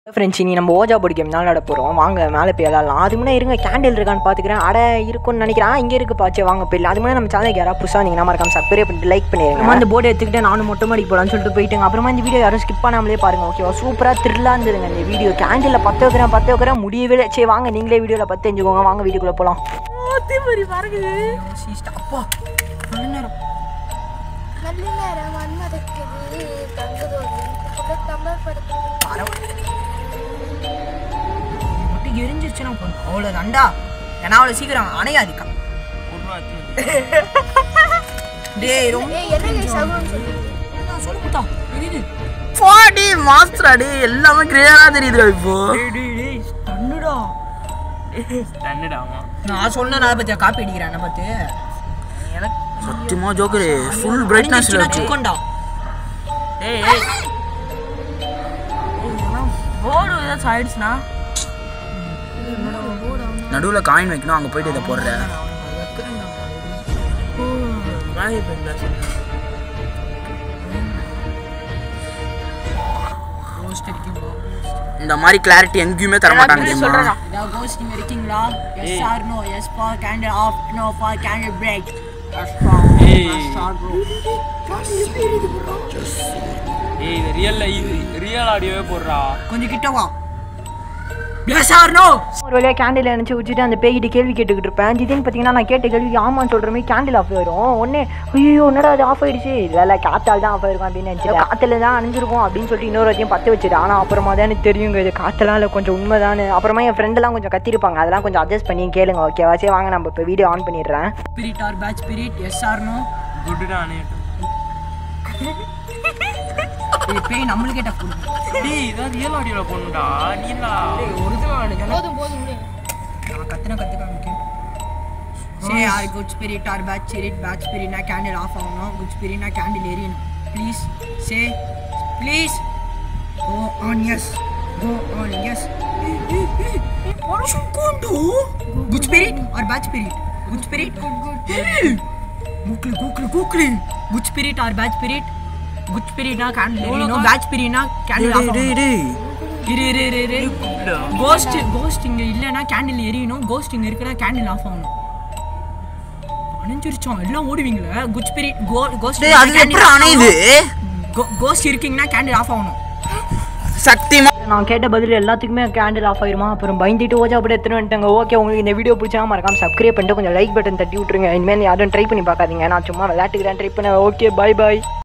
Friends இனி நம்ம ouija board game தான் விளாட போகிறோம் வாங்க மேலே போய் விளாட்லாம் அது முன்னே இருங்க கேண்டில் இருக்கான்னு பார்த்துக்கிறேன் அட இருக்கும்னு நினைக்கிறேன் இங்கே இருக்கு பாச்சு வாங்க போய் அது முன்னே நம்ம சேனலுக்கு யாராவது புதுசாக நீங்கள் நம்ம இருக்காம சப்ஸ்கிரைப் பண்ணிட்டு லைக் பண்ணிடுங்க அந்த போர்டு எடுத்துக்கிட்டு நானும் மொட்டை மாடிக்கு போகலான்னு சொல்லிட்டு போயிட்டுங்க அப்புறமா இந்த வீடியோ யாரும் ஸ்கிப் பண்ணாமலே பாருங்க ஓகேவா சூப்பராக த்ரில்லாக இருந்ததுங்க இந்த வீடியோ கேண்டில் பத்து வைக்கிறேன் பத்து வைக்கிறேன் முடியவே இல்லை சரி வாங்க நீங்களே வீடியோவில் பத்து தெரிஞ்சுக்கோங்க வாங்க வீடியோக்குள்ளே போகலாம் தீப்பொறி பறக்குது அப்பா நல்ல நேரம் நல்ல நேரம் வன்மதற்குது தங்குதோடு புகழ் தமிழ் படுத்துது மட்டும் எரிஞ்சிருச்சுன்னா போதும் அவ்வளோ தாண்டா ஏன்னா அவ்வளோ சீக்கிரம் அணையாதுக்கா டேய் ரொம்ப ஏய் என்ன சகுனம் சொல்லி சொல்லு முத்தா இது பாடி மாஸ்டர் அடி எல்லாமே கிளியரா தெரியுதுடா இப்போ தண்ணுடா தண்ணிடாமா நான் சொன்ன நான் பத்தியா காப்பி அடிக்கிறேன் என்ன பார்த்து எனக்கு சத்தியமா ஜோக்கரு ஃபுல் பிரைட்னஸ்ல வச்சு சிக்கன்டா ஏய் ஏய் போர்டு ஏதாச்சும் ஆயிடுச்சுனா நடுவுல காயின் வைக்கணும் அங்க போயிட்டு இதை போடுற மேலே போயிருந்தா சரி கோஸ்ட் இருக்கீங்களா இந்த மாதிரி கிளாரிட்டி எங்கேயுமே தர மாட்டாங்க தெரியுமா இதா கோஸ்ட் நீங்க இருக்கீங்களா yes or no yes for candle off no for candle break yes for ஏய். ஸ்டார்ட் ப்ரோ ஏய் இது ரியல்ல இது ரியல் ஆடியோவே போடுறா கொஞ்சம் கிட்ட வா எஸ் ஆர் நோ ஒரு வழியாக கேண்டில் நினச்சி வச்சுட்டு அந்த பேய்கிட்ட கேள்வி கேட்டுக்கிட்டு இருப்பேன் திடீர்னு பார்த்தீங்கன்னா நான் கேட்ட கேள்வி ஆமான்னு சொல்கிற மாதிரி கேண்டில் ஆஃப் ஆயிரும் ஒன்னே ஐயோ என்னடா அது ஆஃப் ஆயிடுச்சு இல்லை இல்லை காத்தால் தான் ஆஃப் ஆயிருக்கும் அப்படின்னு நினச்சி காற்றுல தான் அணிஞ்சிருக்கும் அப்படின்னு சொல்லிட்டு இன்னொரு வாட்டியும் பற்ற வச்சுட்டு ஆனால் அப்புறமா தான் எனக்கு தெரியுங்க இது காற்றெல்லாம் இல்லை கொஞ்சம் உண்மைதானு அப்புறமா என் ஃப்ரெண்டெல்லாம் கொஞ்சம் கத்திருப்பாங்க அதெல்லாம் கொஞ்சம் அட்ஜஸ்ட் பண்ணி கேளுங்க ஓகேவா சரி வாங்க நம்ம இப்போ வீடியோ ஆன் பண்ணிடுறேன் spirit or bad spirit yes or no good நானே பேய் நம்மளுக்கே டஃப் கொடுக்கும் டேய் இதான் ரியல் ஆடியோல போடணும்டா நீ என்ன ஒரிஜினல் போதும் போதும் முடியும் நான் கத்துன கத்துக்க சரி or good spirit or bad spirit bad ஸ்பிரிட்னா கேண்டில் ஆஃப் ஆகணும் குட் ஸ்பிரிட்னா கேண்டில் எரியணும் please say please go on yes go on yes good spirit or bad spirit good spirit கூக்குளு கூக்குளு கூக்குளு good spirit or bad spirit good ஸ்பிரிட்னா candle எரியணும் bad ஸ்பிரிட்னா கேண்டில் ஆஃப் டேய், ஆகணும் டேய். இரு இரு இரு இரு கோஸ்ட் கோஸ்ட் இங்க இல்லனா கேண்டில் எரியணும் கோஸ்ட் இங்க இருக்குனா கேண்டில் ஆஃப் ஆகணும் அணைஞ்சிருச்சோம் எல்லாம் ஓடுவீங்களே குட் ஸ்பிரிட் கோஸ்ட் டேய் அது எப்படி அணையுது கோஸ்ட் இருக்கீங்கன்னா கேண்டில் ஆஃப் ஆகணும் சத்தியமா நான் கேட்ட பதில் எல்லாத்துக்குமே கேண்டில் ஆஃப் ஆயிருமா அப்புறம் பயந்துட்டு ஓஜா அப்படி எடுத்துட்டு வந்துட்டாங்க ஓகே உங்களுக்கு இந்த வீடியோ பிடிச்சா மறக்காம சப்ஸ்கிரைப் பண்ணிட்டு கொஞ்சம் லைக் பட்டன் தட்டி விட்டுருங்க இனிமேல் யாரும் ட்ரை பண்ணி பார்க்காதீங்க நான் சும்மா விளையாட்டுக்கிறேன் ட்ரை பண்ண ஓகே பை பை